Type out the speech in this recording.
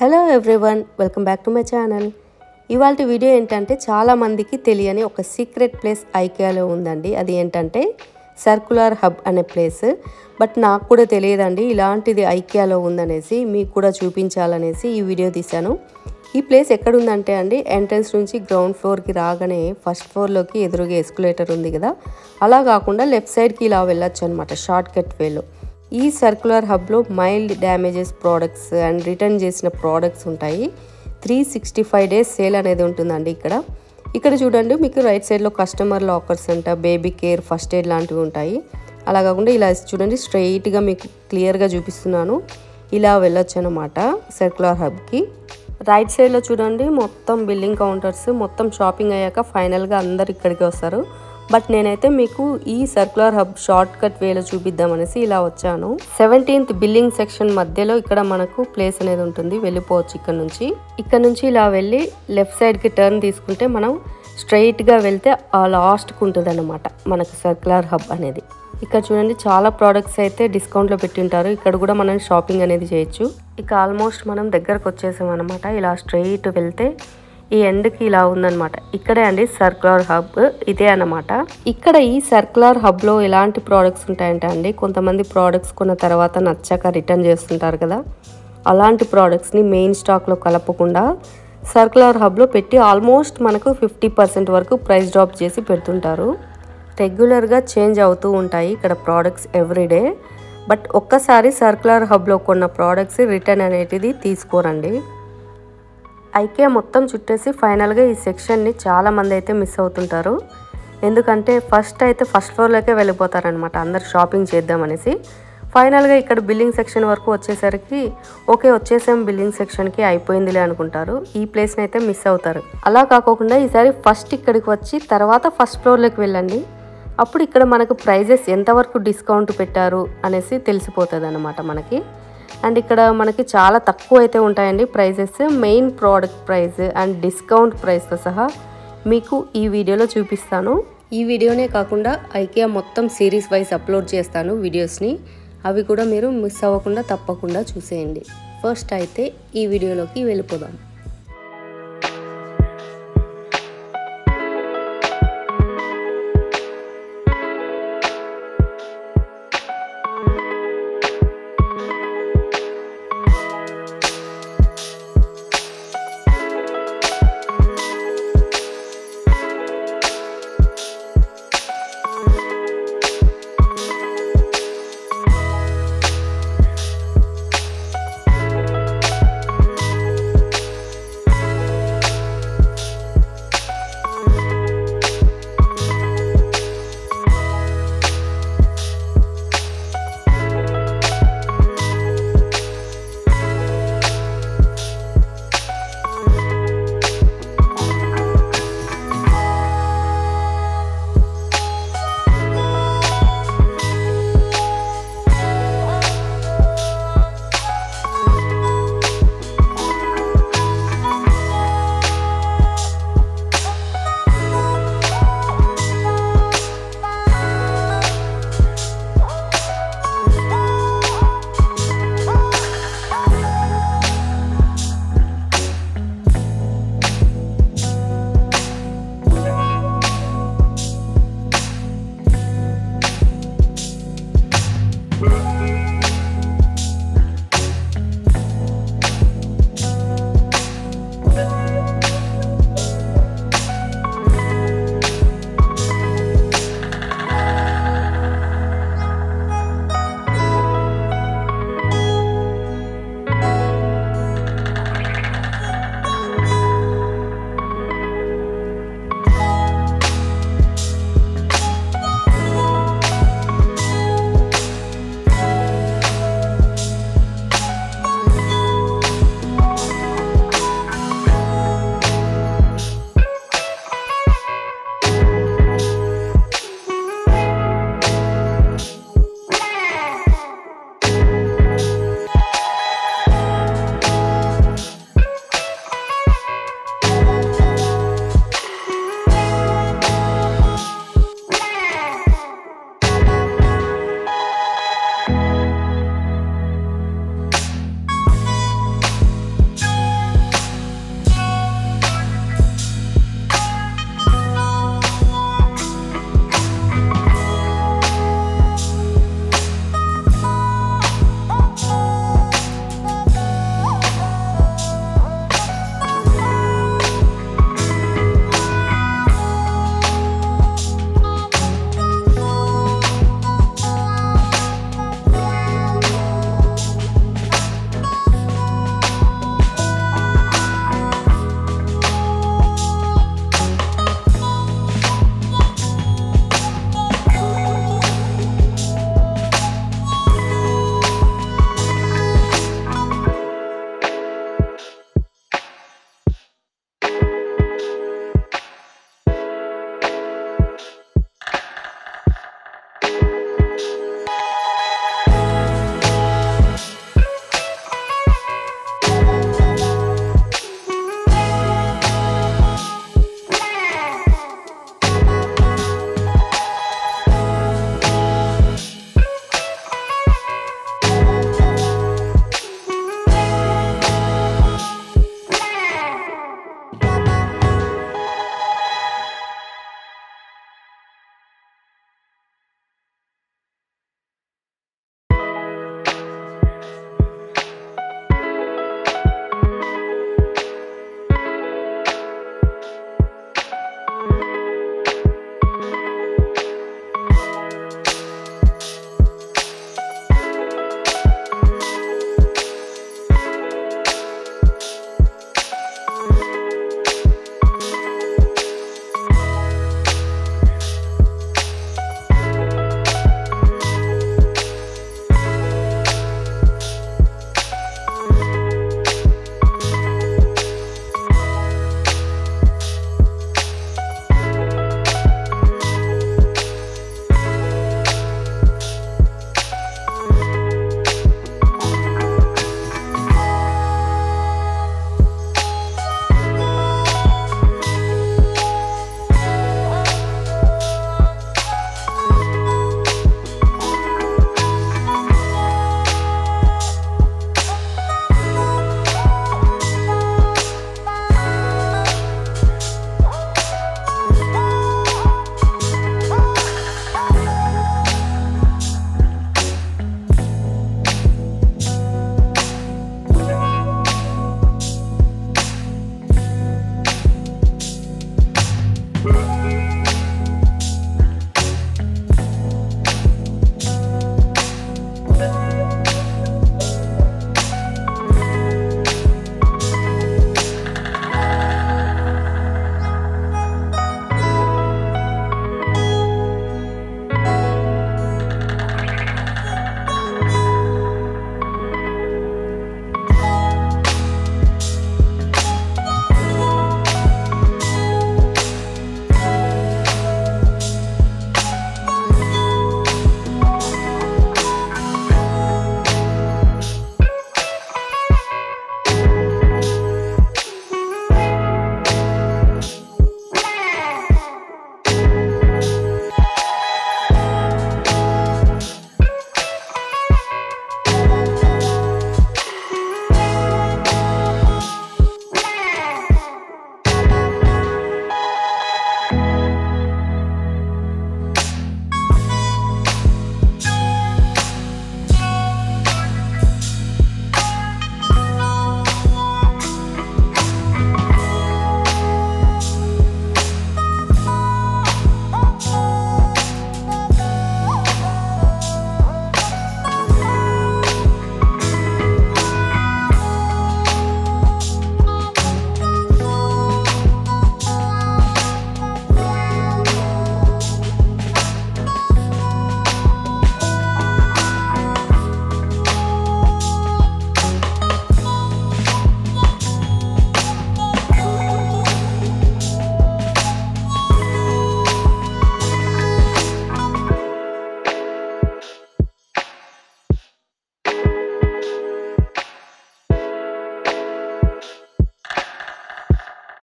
hello everyone welcome back to my channel ఇవాళ video ఏంటంటే చాలామందికి తెలియని ఒక సీక్రెట్ ప్లేస్ ఐకియాలో ఉందండి అది ఏంటంటే సర్కులర్ హబ్ అనే ప్లేస్ బట్ నాకు కూడా తెలియదండి ఇలాంటిది ఐకియాలో ఉందనేసి మీకు కూడా చూపించాలనేసి ఈ వీడియో తీశాను ఈ ప్లేస్ ఎక్కడుందంటే అండి ఎంట్రన్స్ నుంచి గ్రౌండ్ ఫ్లోర్కి రాగానే ఫస్ట్ ఫ్లోర్లోకి ఎదురుగా ఎస్కులేటర్ ఉంది కదా అలా కాకుండా లెఫ్ట్ సైడ్కి ఇలా వెళ్ళొచ్చు అనమాట షార్ట్ కట్ వేలో ఈ సర్కులర్ హబ్లో mild damages products and return చేసిన ప్రోడక్ట్స్ ఉంటాయి three sixty five days sale అనేది ఉంటుందండి ఇక్కడ ఇక్కడ చూడండి మీకు రైట్ సైడ్లో కస్టమర్ లాకర్స్ అంట బేబీ కేర్ ఫస్ట్ ఎయిడ్ లాంటివి ఉంటాయి అలా కాకుండా ఇలా చూడండి స్ట్రైట్గా మీకు క్లియర్గా చూపిస్తున్నాను ఇలా వెళ్ళొచ్చు అనమాట సర్కులర్ హబ్కి రైట్ సైడ్లో చూడండి మొత్తం బిల్లింగ్ కౌంటర్స్ మొత్తం షాపింగ్ అయ్యాక ఫైనల్గా అందరు ఇక్కడికి వస్తారు బట్ నేనైతే మీకు ఈ సర్కులర్ హబ్ షార్ట్ కట్ వేలో చూపిద్దామనేసి ఇలా వచ్చాను సెవెంటీన్త్ బిల్లింగ్ సెక్షన్ మధ్యలో ఇక్కడ మనకు ప్లేస్ అనేది ఉంటుంది వెళ్ళిపోవచ్చు ఇక్కడ నుంచి ఇక్కడ నుంచి ఇలా వెళ్ళి లెఫ్ట్ సైడ్కి టర్న్ తీసుకుంటే మనం స్ట్రైట్గా వెళ్తే ఆ లాస్ట్కి ఉంటుంది అనమాట మనకు సర్కులర్ హబ్ అనేది ఇక్కడ చూడండి చాలా ప్రోడక్ట్స్ అయితే డిస్కౌంట్లో పెట్టింటారు ఇక్కడ కూడా మనం షాపింగ్ అనేది చేయొచ్చు ఇక ఆల్మోస్ట్ మనం దగ్గరకు వచ్చేసాం అనమాట ఇలా స్ట్రైట్ వెళ్తే ఈ ఎండ్కి ఇలా ఉందన్నమాట ఇక్కడే అండి సర్కులర్ హబ్ ఇదే అన్నమాట ఇక్కడ ఈ సర్కులర్ హబ్లో ఎలాంటి ప్రోడక్ట్స్ ఉంటాయంటే అండి కొంతమంది ప్రోడక్ట్స్ కొన్న తర్వాత నచ్చాక రిటర్న్ చేస్తుంటారు కదా అలాంటి ప్రోడక్ట్స్ని మెయిన్ స్టాక్లో కలపకుండా సర్కులర్ హబ్లో పెట్టి ఆల్మోస్ట్ మనకు ఫిఫ్టీ పర్సెంట్ వరకు ప్రైస్ డ్రాప్ చేసి పెడుతుంటారు రెగ్యులర్గా చేంజ్ అవుతూ ఉంటాయి ఇక్కడ ప్రోడక్ట్స్ ఎవ్రీడే బట్ ఒక్కసారి సర్కులర్ హబ్లో కొన్న ప్రోడక్ట్స్ రిటర్న్ అనేటిది తీసుకోరండి ఐకే మొత్తం చుట్టేసి ఫైనల్గా ఈ సెక్షన్ని చాలామంది అయితే మిస్ అవుతుంటారు ఎందుకంటే ఫస్ట్ అయితే ఫస్ట్ ఫ్లోర్లోకే వెళ్ళిపోతారనమాట అందరు షాపింగ్ చేద్దామనేసి ఫైనల్గా ఇక్కడ బిల్లింగ్ సెక్షన్ వరకు వచ్చేసరికి ఓకే వచ్చేసాం బిల్లింగ్ సెక్షన్కి అయిపోయిందిలే అనుకుంటారు ఈ ప్లేస్ని అయితే మిస్ అవుతారు అలా కాకోకుండా ఈసారి ఫస్ట్ ఇక్కడికి వచ్చి తర్వాత ఫస్ట్ ఫ్లోర్లోకి వెళ్ళండి అప్పుడు ఇక్కడ మనకు ప్రైజెస్ ఎంతవరకు డిస్కౌంట్ పెట్టారు అనేసి తెలిసిపోతుంది అనమాట మనకి అండ్ ఇక్కడ మనకి చాలా తక్కువ అయితే ఉంటాయండి prices main product price and discount ప్రైస్తో సహా మీకు ఈ వీడియోలో చూపిస్తాను ఈ వీడియోనే కాకుండా ఐకియా మొత్తం సిరీస్ వైజ్ అప్లోడ్ చేస్తాను వీడియోస్ని అవి కూడా మీరు మిస్ అవ్వకుండా తప్పకుండా చూసేయండి ఫస్ట్ అయితే ఈ వీడియోలోకి వెళ్ళిపోదాం